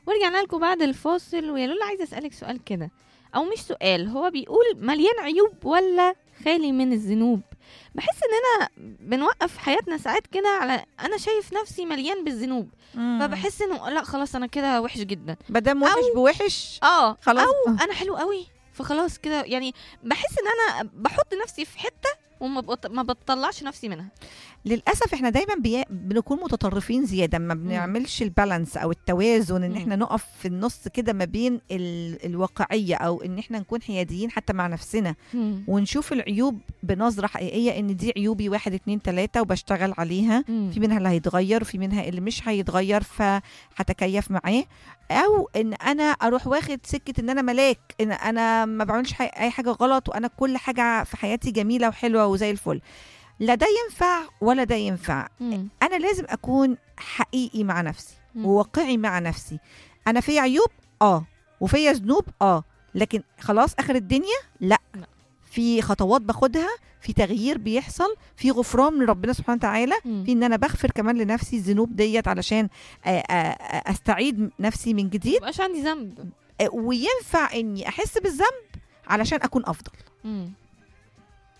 ورجعنا لكم بعد الفاصل ويا لولا عايزه اسالك سؤال كده او مش سؤال هو بيقول مليان عيوب ولا خالي من الذنوب بحس اننا بنوقف حياتنا ساعات كده على انا شايف نفسي مليان بالذنوب فبحس انه لا خلاص انا كده وحش جدا مادام وحش بوحش اه خلاص او آه. انا حلو قوي فخلاص كده يعني بحس ان انا بحط نفسي في حته وما بط- ما بطلعش نفسي منها للاسف احنا دايما بي... بنكون متطرفين زياده ما بنعملش البالانس او التوازن ان مم. احنا نقف في النص كده ما بين ال... الواقعيه او ان احنا نكون حياديين حتى مع نفسنا ونشوف العيوب بنظره حقيقيه ان دي عيوبي واحد اتنين تلاته وبشتغل عليها في منها اللي هيتغير وفي منها اللي مش هيتغير فهتكيف معاه او ان انا اروح واخد سكه ان انا ملاك ان انا ما بعملش حي- اي حاجه غلط وانا كل حاجه في حياتي جميله وحلوه وزي الفل لا ده ينفع ولا ده ينفع مم. انا لازم اكون حقيقي مع نفسي مم. وواقعي مع نفسي انا في عيوب اه وفيا ذنوب اه لكن خلاص اخر الدنيا لا لا. في خطوات باخدها في تغيير بيحصل في غفران من ربنا سبحانه وتعالى مم. في ان انا بغفر كمان لنفسي الذنوب ديت علشان آه، آه، آه، استعيد نفسي من جديد مبقاش عندي ذنب آه، وينفع اني احس بالذنب علشان اكون افضل مم.